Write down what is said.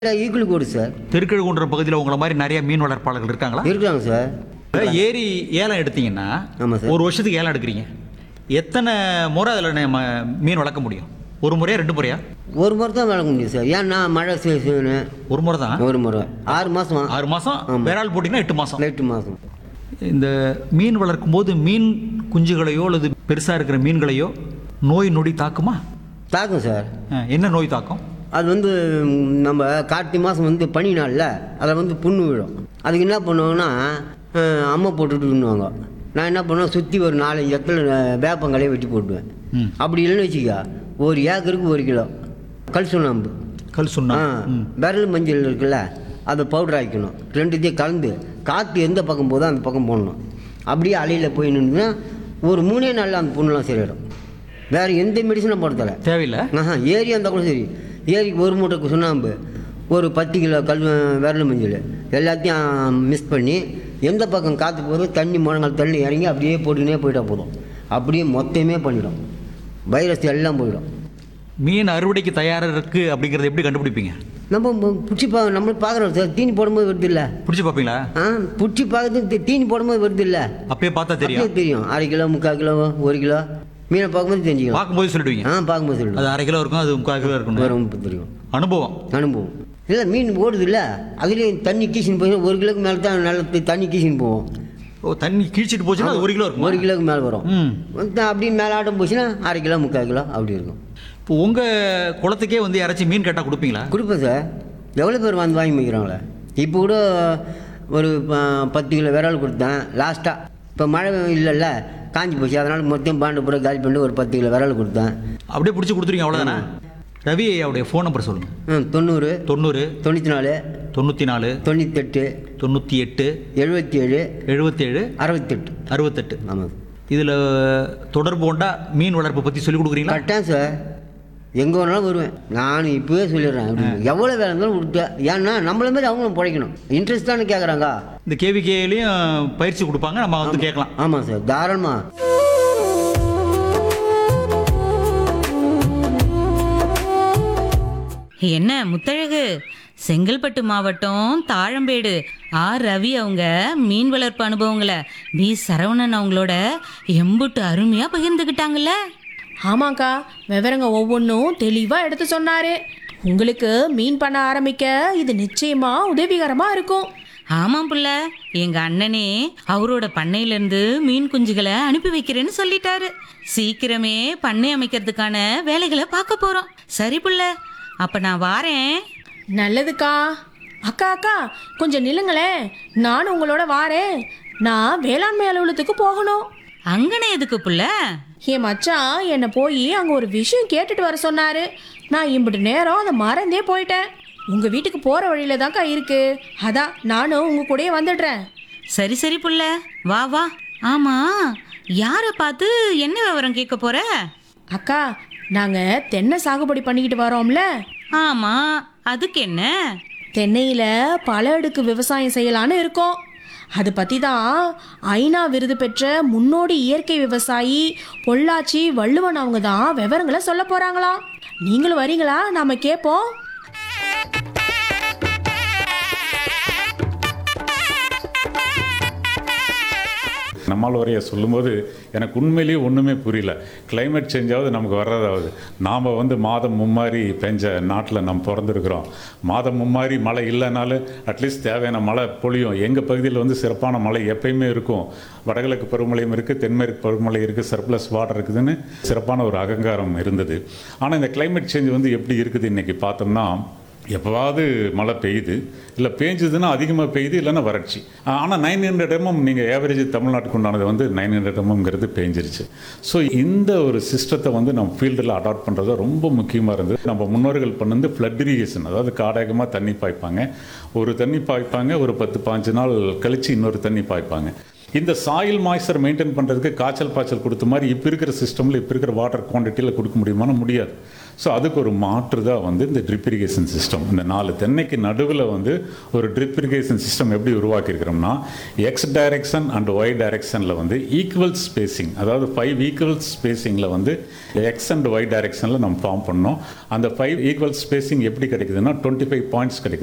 Equal code sir திருக்கழுகுன்ற பகுதியில் உங்களை மாதிரி நிறைய மீன் வளர்ப்பாளர்கள் இருக்காங்களா இருக்காங்க சார் ஏரி ஏலம் எடுத்தீங்கன்னா ஆமா சார். ஒரு வருஷத்துக்கு ஏலம் எடுக்கிறீங்க எத்தனை முறை அதில் நம்ம மீன் வளர்க்க முடியும் ஒரு முறையா ரெண்டு முறையா ஒரு முறை தான் வளர்க்க முடியும் சார் ஏன்னா மழை சீசனு ஒரு முறை தான் ஒரு முறை ஆறு மாதம் ஆறு மாசம் ஆமா. விரால் போட்டிங்கன்னா எட்டு மாசம் எட்டு மாதம் இந்த மீன் வளர்க்கும் போது மீன் குஞ்சுகளையோ அல்லது பெருசா இருக்கிற மீன்களையோ நோய் நொடி தாக்குமா தாக்கும் சார் அஹ், என்ன நோய் தாக்கும் அது வந்து ம், நம்ம கார்த்திகை மாதம் வந்து பனி நாளில் அதில் வந்து புண்ணு விழும் அதுக்கு என்ன பண்ணுவாங்கன்னா அஹ், அம்மை போட்டுட்டுன்னுவாங்க நான் என்ன பண்ணுவேன் சுற்றி ஒரு நாலஞ்சு இடத்துல அஹ், வேப்பங்கலையை வெட்டி போட்டுவேன் ம். அப்படி இல்லைன்னு வச்சுக்க ஒரு ஏக்கருக்கு ஒரு கிலோ கல் சுண்ணாம்பு கல் சுண்ணா ஆ விரல் மஞ்சள் இருக்குல்ல அதை பவுடர் ஆக்கிக்கணும் ரெண்டுத்தையும் கலந்து காற்று எந்த பக்கம் போதோ அந்த பக்கம் போடணும் அப்படியே அலையில் போய் நின்றுனா ஒரு மூணே நாளில் அந்த புண்ணெலாம் சரியிடும் வேறு எந்த மெடிசனும் போடுறதில்ல தேவையில்லை ஆஹா ஏரியா இருந்தால் கூட சரி ஏரிக்கு ஒரு மூட்டை சுண்ணாம்பு ஒரு பத்து கிலோ கல் விரல் மஞ்சள் எல்லாத்தையும் மிக்ஸ் பண்ணி எந்த பக்கம் காற்று போதோ தண்ணி முழங்கால் தண்ணி இறங்கி அப்படியே போட்டுக்கினே போயிட்டா போதும் அப்படியே மொத்தமே பண்ணிடும் வைரஸ் எல்லாம் போயிடும் மீன் அறுவடைக்கு தயாரா இருக்கு அப்படிங்கறத எப்படி கண்டுபிடிப்பீங்க நம்ம பிடிச்சி பா நம்மளுக்கு பார்க்குறோம் சார் தீனி போடும்போது வருது இல்லை பிடிச்சு பார்ப்பீங்களா ஆ பிடிச்சி பார்க்கறது தீனி போடும்போது வருது இல்லை அப்பயே பார்த்தா தெரியும் அப்படியே தெரியும் அரை கிலோ முக்கால் கிலோ ஒரு கிலோ மீனை பார்க்கும்போது தெரிஞ்சுக்கலாம் பார்க்கும்போது சொல்லிடுவீங்க ஆ பார்க்கும்போது சொல்லுங்கள் அது அரை கிலோ இருக்கும் அது முக்கால் கிலோ இருக்கும் வரும் தெரியும் அனுபவம் அனுபவம் இல்லை மீன் ஓடுது இல்லை அதுலேயும் தண்ணி கீசின்னு போய் ஒரு கிலோக்கு மேலே தான் நல்ல தி- தண்ணி கீசின்னு போவோம் ஓ தண்ணி கீழ்ச்சிட்டு போச்சுன்னா அது ஒரு கிலோ இருக்கும் ஒரு கிலோக்கு மேலே வரும் ம் வந்து அப்படியே மேலே ஆட்டம் போச்சுன்னா அரை கிலோ முக்கால் கிலோ அப்படி இருக்கும் இப்போ உங்க குளத்துக்கே வந்து யாராச்சும் மீன் கேட்டா கொடுப்பீங்களா கொடுப்பேன் சார் எவ்வளோ பேர் வந்து வாங்கி வைக்கிறாங்களே இப்போ கூட ஒரு ப- பத்து கிலோ விரல் கொடுத்தேன் லாஸ்ட்டாக இப்போ மழை இல்லைல்ல காஞ்சி போச்சு அதனால் மொத்தம் பாண்டு பூரா காலி பண்ணிட்டு ஒரு பத்து கிலோ விரல் கொடுத்தேன் அப்படியே பிடிச்சி கொடுத்துருவீங்க அவ்வளோதானே ரவி ஐயாவுடைய ஃபோன் நம்பர் சொல்லுங்க ம், தொண்ணூறு தொண்ணூறு தொண்ணூற்றி நாலு தொண்ணூற்றி நாலு தொண்ணூத்தெட்டு தொண்ணூற்றி எட்டு எழுபத்தி ஏழு எழுபத்தேழு அறுபத்தெட்டு அறுபத்தெட்டு ஆமாம் இதில் தொடர்பு கொண்டா மீன் வளர்ப்பு பற்றி சொல்லிக் கொடுக்குறீங்களா கரெக்டாக சார் எங்கே வேணாலும் வருவேன் நான் இப்போவே சொல்லிடுறேன் அப்படின்னு எவ்வளோ வேலை இருந்தாலும் விட்டேன் ஏன்னா நம்மள மாதிரி அவங்களும் பிழைக்கணும் இன்ட்ரெஸ்ட் தானே கேட்குறாங்க இந்த கேவிகேலையும் பயிற்சி கொடுப்பாங்க நம்ம வந்து கேட்கலாம் ஆமாம் சார் தாராளமாக என்ன முத்தழகு செங்கல்பட்டு மாவட்டம் தாழம்பேடு ஆர் ரவி அவங்க மீன் வளர்ப்பு அனுபவங்களை பி சரவணன் அவங்களோட எம்புட்டு அருமையா பகிர்ந்துக்கிட்டாங்கல்ல ஆமாக்கா விவரங்க ஒவ்வொன்றும் தெளிவாக எடுத்து சொன்னாரு உங்களுக்கு மீன் பண்ண ஆரம்பிக்க இது நிச்சயமா உதவிகரமா இருக்கும் ஆமாம் புள்ள எங்க அண்ணனே அவரோட பண்ணையில இருந்து மீன் குஞ்சுகளை அனுப்பி வைக்கிறேன்னு சொல்லிட்டாரு சீக்கிரமே பண்ணை அமைக்கிறதுக்கான வேலைகளை பார்க்க போறோம் சரி புள்ள அப்ப நான் வாரேன் நல்லதுக்கா அக்கா அக்கா கொஞ்சம் நில்லுங்களேன் நானும் உங்களோட வாரேன் நான் வேளாண்மை அலுவலகத்துக்கு போகணும் அங்கனே எதுக்கு புள்ள என் மச்சான் என்னை போய் அங்கே ஒரு விஷயம் கேட்டுட்டு வர சொன்னாரு நான் இம்பிட்டு நேரம் அதை மறந்தே போயிட்டேன் உங்க வீட்டுக்கு போற வழியில தான்க்கா இருக்கு அதான் நானும் உங்க கூடயே வந்துடுறேன் சரி சரி புள்ள வா வா ஆமா யார பார்த்து என்ன விவரம் கேட்க போற அக்கா நாங்க தென்னை சாகுபடி பண்ணிக்கிட்டு வரோம்ல ஆமா அதுக்கு என்ன தென்னையில பல அடுக்கு விவசாயம் செய்யலான்னு இருக்கோம் அது பத்தி தான் ஐநா விருது பெற்ற முன்னோடி இயற்கை விவசாயி பொள்ளாச்சி வள்ளுவன் அவங்க தான் விவரங்களை சொல்ல போறாங்களாம் நீங்களும் வரீங்களா நாம கேட்போம் நம்மால் வரைய சொல்லும்போது எனக்கு உண்மையிலேயே ஒன்றுமே புரியல climate சேஞ்சாவது நமக்கு வர்றதாவது நாம் வந்து மாதம் மும்மாரி பெஞ்ச நாட்டில் நம்ம பிறந்திருக்கிறோம் மாதம் மும்மாரி மழை இல்லைனாலும் அட்லீஸ்ட் தேவையான மழை பொழியும் எங்கள் பகுதியில் வந்து சிறப்பான மழை எப்பயுமே இருக்கும் வடகிழக்கு பருவமழையும் இருக்குது தென்மேற்கு பருவமழை இருக்குது சர்ப்ளஸ் வாட்டர் இருக்குதுன்னு சிறப்பான ஒரு அகங்காரம் இருந்தது ஆனால் இந்த climate சேஞ்ச் வந்து எப்படி இருக்குது இன்றைக்கி பார்த்தோம்னா எப்போவாவது மழை பெய்யுது இல்லை பேஞ்சுதுன்னா அதிகமாக பெய்யுது இல்லைன்னா வறட்சி ஆனால் நைன் ஹண்ட்ரட் எம்எம் நீங்கள் ஏவரேஜ் தமிழ்நாட்டுக்கு உண்டானது வந்து நைன் ஹண்ட்ரட் எம்எம்ங்கிறது பேஞ்சிருச்சு ஸோ இந்த ஒரு சிஸ்டத்தை வந்து நம்ம ஃபீல்டில் அடாப்ட் பண்ணுறது ரொம்ப முக்கியமாக இருந்தது நம்ம முன்னோர்கள் பண்ணது ஃப்ளட் இரிகேஷன் அதாவது காடகமாக தண்ணி பாய்ப்பாங்க ஒரு தண்ணி பாய்ப்பாங்க ஒரு பத்து பாஞ்சு நாள் கழித்து இன்னொரு தண்ணி பாய்ப்பாங்க இந்த சாயில் மாய்ச்சர் மெயின்டைன் பண்ணுறதுக்கு காய்ச்சல் பாய்ச்சல் கொடுத்த மாதிரி இப்போ இருக்கிற சிஸ்டமில் இப்போ இருக்கிற வாட்டர் குவான்டிட்டியில் கொடுக்க முடியுமானா முடியாது ஸோ அதுக்கு ஒரு மாற்று தான் வந்து இந்த ட்ரிப் இரிகேஷன் சிஸ்டம் இந்த நாலு தென்னைக்கு நடுவில் வந்து ஒரு ட்ரிப் இரிகேஷன் சிஸ்டம் எப்படி உருவாக்கியிருக்கிறோம்னா எக்ஸ் டைரக்ஷன் அண்ட் ஒய் டைரக்ஷனில் வந்து ஈக்குவல் ஸ்பேசிங் அதாவது ஃபைவ் ஈக்குவல் ஸ்பேசிங்கில் வந்து எக்ஸ் அண்ட் ஒய் டைரக்ஷனில் நம்ம ஃபார்ம் பண்ணோம் அந்த ஃபைவ் ஈக்குவல் ஸ்பேசிங் எப்படி கிடைக்குதுன்னா டுவெண்ட்டி ஃபைவ் பாயிண்ட்ஸ் கிடைக்குது